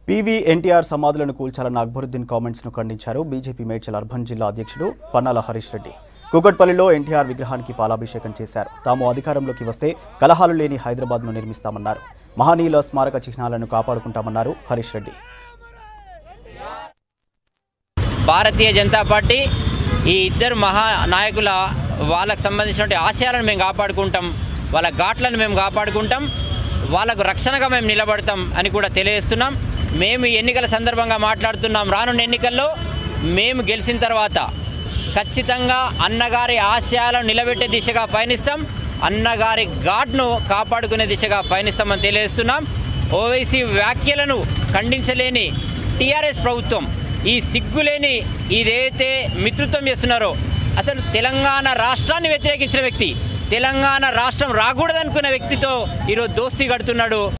PV N T R సమాధులను కూల్చాలన్న Akbaruddin comments ను ఖండించారు బీజేపీ మేడ్చల్ అర్బన్ జిల్లా అధ్యక్షుడు పన్నాల హరీష్ రెడ్డి కూకట్పల్లిలో ఎన్టీఆర్ విగ్రహానికి పాలాభిషేకం చేశారు తాము అధికారంలోకి వస్తే కలహాలు లేని హైదరాబాద్ను నిర్మిస్తామన్నారు మహనీయుల స్మారక చిహ్నాలను కాపాడుకుంటామన్నారు హరీష్ రెడ్డి భారతీయ జనతా పార్టీ ఈ ఇద్దరు మహా నాయకుల వాళ్ళకు సంబంధించినటువంటి ఆశయాలను మేము కాపాడుకుంటాం వాళ్ళ ఘాట్లను మేము కాపాడుకుంటాం వాళ్ళకు రక్షణగా మేము నిలబడతాం అని కూడా తెలియజేస్తున్నాం మేము ఈ ఎన్నికల సందర్భంగా మాట్లాడుతున్నాం రానున్న ఎన్నికల్లో మేము గెలిచిన తర్వాత ఖచ్చితంగా అన్నగారి ఆశయాలను నిలబెట్టే దిశగా పయనిస్తాం అన్నగారి ఘాట్ను కాపాడుకునే దిశగా పయనిస్తామని తెలియజేస్తున్నాం ఓవైసీ వ్యాఖ్యలను ఖండించలేని టీఆర్ఎస్ ప్రభుత్వం ఈ సిగ్గులేని ఇదైతే మిత్రుత్వం చేస్తున్నారో అసలు తెలంగాణ రాష్ట్రాన్ని వ్యతిరేకించిన వ్యక్తి తెలంగాణ రాష్ట్రం రాకూడదనుకున్న వ్యక్తితో ఈరోజు దోస్తీ కడుతున్నాడు